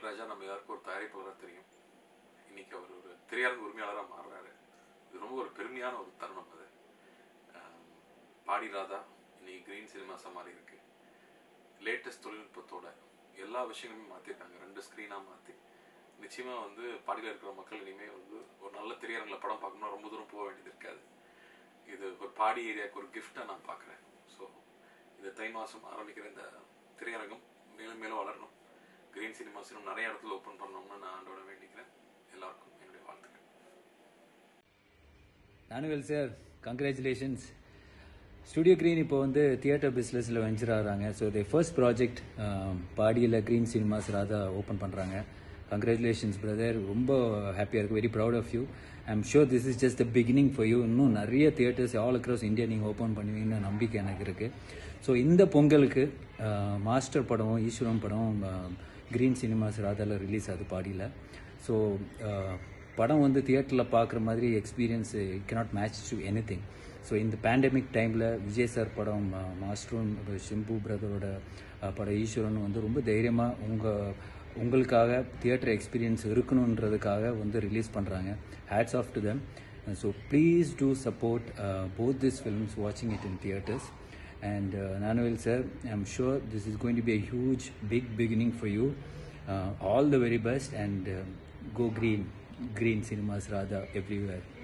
ராஜா நம்ம எல்லாருக்கும் ஒரு தயாரிப்பாளராக தெரியும் இன்னைக்கு அவர் ஒரு திரையரங்கு உரிமையாளராக மாறுறாரு இது ரொம்ப ஒரு பெருமையான ஒரு தருணம் அது ஆம், பாடி ராதா இன்னைக்கு கிரீன் சினிமாஸாக மாறி இருக்கு லேட்டஸ்ட் தொழில்நுட்பத்தோட எல்லா விஷயங்களுமே மாற்றிருக்காங்க ரெண்டு ஸ்க்ரீனாக மாற்றி நிச்சயமாக வந்து பாடியில் இருக்கிற மக்கள் இனிமேல் வந்து ஒரு நல்ல திரையரங்கில் படம் பார்க்கணும்னா ரொம்ப தூரம் போக வேண்டியது இருக்காது இது ஒரு பாடி ஏரியாவுக்கு ஒரு கிஃப்டாக நான் பார்க்குறேன் ஸோ இந்த தை மாதம் ஆரம்பிக்கிற இந்த திரையரங்கம் மேலும் மேலும் வளரணும் கிரீன் சினிமாஸ் இன்னும் நிறைய இடத்துல ஓப்பன் பண்ணணும்னு நான் ஆண்டோட வேண்டிக்கிறேன் எல்லாருக்கும் என்னுடைய வாழ்த்துக்கள் Nanuel sir congratulations studio green இப்போ வந்து தியேட்டர் பிஸ்னஸில் வெஞ்சர் ஆகிறாங்க ஸோ தி ஃபர்ஸ்ட் ப்ராஜெக்ட் பாடியில் க்ரீன் சினிமாஸ் ராதா ஓப்பன் பண்ணுறாங்க கங்க்ராச்சுலேஷன்ஸ் பிரதர் ரொம்ப ஹாப்பியாக இருக்குது very proud of you I am sure this is just the beginning for you இன்னும் நிறைய தியேட்டர்ஸ் ஆல் அக்ராஸ் இந்தியா நீங்கள் ஓப்பன் பண்ணுவீங்கன்னு நம்பிக்கை எனக்கு இருக்குது ஸோ இந்த பொங்கலுக்கு மாஸ்டர் படம் ஈஸ்வரம் படம் க்ரீன் சினிமாஸ் ராதாவில் ரிலீஸ் ஆகுது பாடியில் ஸோ படம் வந்து தியேட்டரில் பார்க்குற மாதிரி experience cannot match to anything so இந்த பேண்டமிக் டைமில் விஜய் சார் படம் அஹ், மாஸ்டரும் அப்புறம் ஷிம்பு பிரதரோட அஹ், படம் ஈஸ்வரன் வந்து ரொம்ப தைரியமாக உங்கள் உங்களுக்காக தியேட்டர் எக்ஸ்பீரியன்ஸ் இருக்கணுன்றதுக்காக வந்து ரிலீஸ் பண்ணுறாங்க hats off to them so please do support both this films வாட்சிங் it in theatres And uh, Nanuel sir, I'm sure this is going to be a huge, big beginning for you. Uh, all the very best and uh, go green, green cinemas rather everywhere.